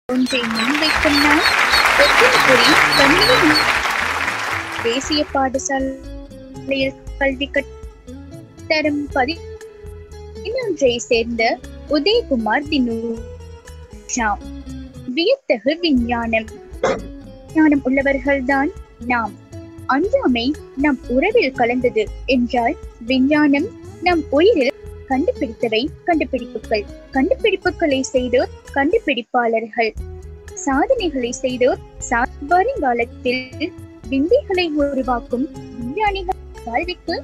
ஒன்றை முன்வைக்கும் நான் ஒத்தினபுரி கண்ணியின் தேசிய பாடசாலையில் கல்வி கட்டரும் பதினொன்றை சேர்ந்த உதயகுமார் தினூஷா வியத்தகு விஞ்ஞானம் ஞானம் உள்ளவர்கள்தான் நாம் அஞ்சாமை நம் உறவில் கலந்தது என்றால் விஞ்ஞானம் நம் உயிரில் கண்டுபிடித்தவை கண்டுபிடிப்புகள் கண்டுபிடிப்புகளை செய்தோர் கண்டுபிடிப்பாளர்கள் சாதனைகளை செய்தோர் சா- வருங்காலத்தில் விந்தைகளை உருவாக்கும் விஞ்ஞானிகள் வாழ்விற்கு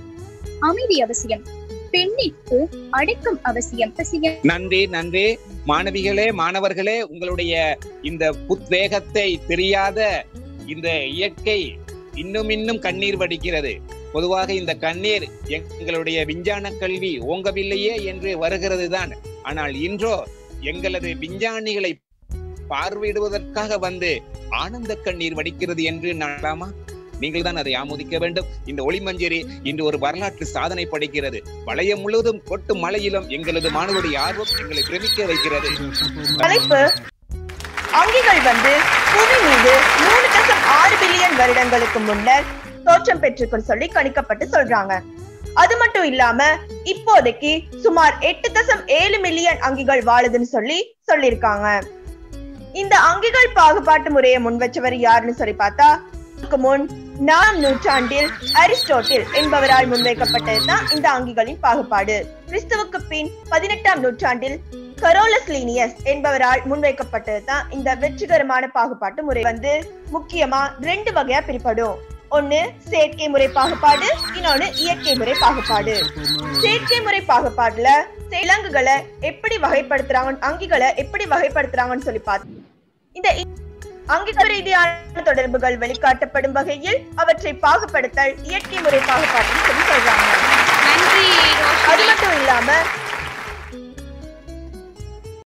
அமைதி அவசியம் பெண்ணிற்கு அடக்கம் அவசியம் அவசியம் நன்றி நன்றி மாணவிகளே மாணவர்களே உங்களுடைய இந்த புத்வேகத்தை தெரியாத இந்த இயற்கை இன்னும் இன்னும் கண்ணீர் வடிக்கிறது பொதுவாக இந்த கண்ணீர் எங்களுடைய விஞ்ஞான கல்வி ஓங்கவில்லையே என்று வருகிறது தான் ஆனால் இன்றோ எங்களது விஞ்ஞானிகளை பார்வையிடுவதற்காக வந்து ஆனந்த கண்ணீர் வடிக்கிறது என்று நாளாமா நீங்கள் தான் அதை ஆமோதிக்க வேண்டும் இந்த ஒளிமஞ்சரி இன்று ஒரு வரலாற்று சாதனை படைக்கிறது வளையம் முழுவதும் கொட்டும் மழையிலும் எங்களது மாணவருடைய ஆர்வம் எங்களை பிரமிக்க வைக்கிறது தலைப்பு அங்கிகள் வந்து புவி மீது மூணு தசம் ஆறு பில்லியன் வருடங்களுக்கு முன்னர் தோற்றம் பெற்றுக்குன்னு சொல்லி கணிக்கப்பட்டு சொல்றாங்க அது மட்டும் இல்லாம இப்போதைக்கு சுமார் எட்டு தசம் ஏழு மில்லியன் அங்கிகள் வாழுதுன்னு சொல்லி சொல்லியிருக்காங்க இந்த அங்கிகள் பாகுபாட்டு முறையை முன் வச்சவர் யாருன்னு சொல்லி பார்த்தா இதுக்கு முன் நாம் நூற்றாண்டில் அரிஸ்டோட்டில் என்பவரால் முன்வைக்கப்பட்டதுதான் இந்த அங்கிகளின் பாகுபாடு கிறிஸ்துவுக்கு பின் பதினெட்டாம் நூற்றாண்டில் கரோலஸ் லீனியஸ் என்பவரால் முன்வைக்கப்பட்டதுதான் இந்த வெற்றிகரமான பாகுபாட்டு முறை வந்து முக்கியமா ரெண்டு வகையா பிரிப்படும் ஒண்ணு செயற்கை முறை பாகுபாடு இன்னொன்னு இயற்கை முறை பாகுபாடு செயற்கை முறை பாகுபாடுல விலங்குகளை எப்படி வகைப்படுத்துறாங்க அங்கிகளை எப்படி வகைப்படுத்துறாங்கன்னு சொல்லி பார்த்து இந்த இ- அங்கிக ரீதியான தொடர்புகள் வெளிக்காட்டப்படும் வகையில் அவற்றை பாகுபடுத்தல் இயற்கை முறை பாகுபாடுன்னு சொல்லி சொல்றாங்க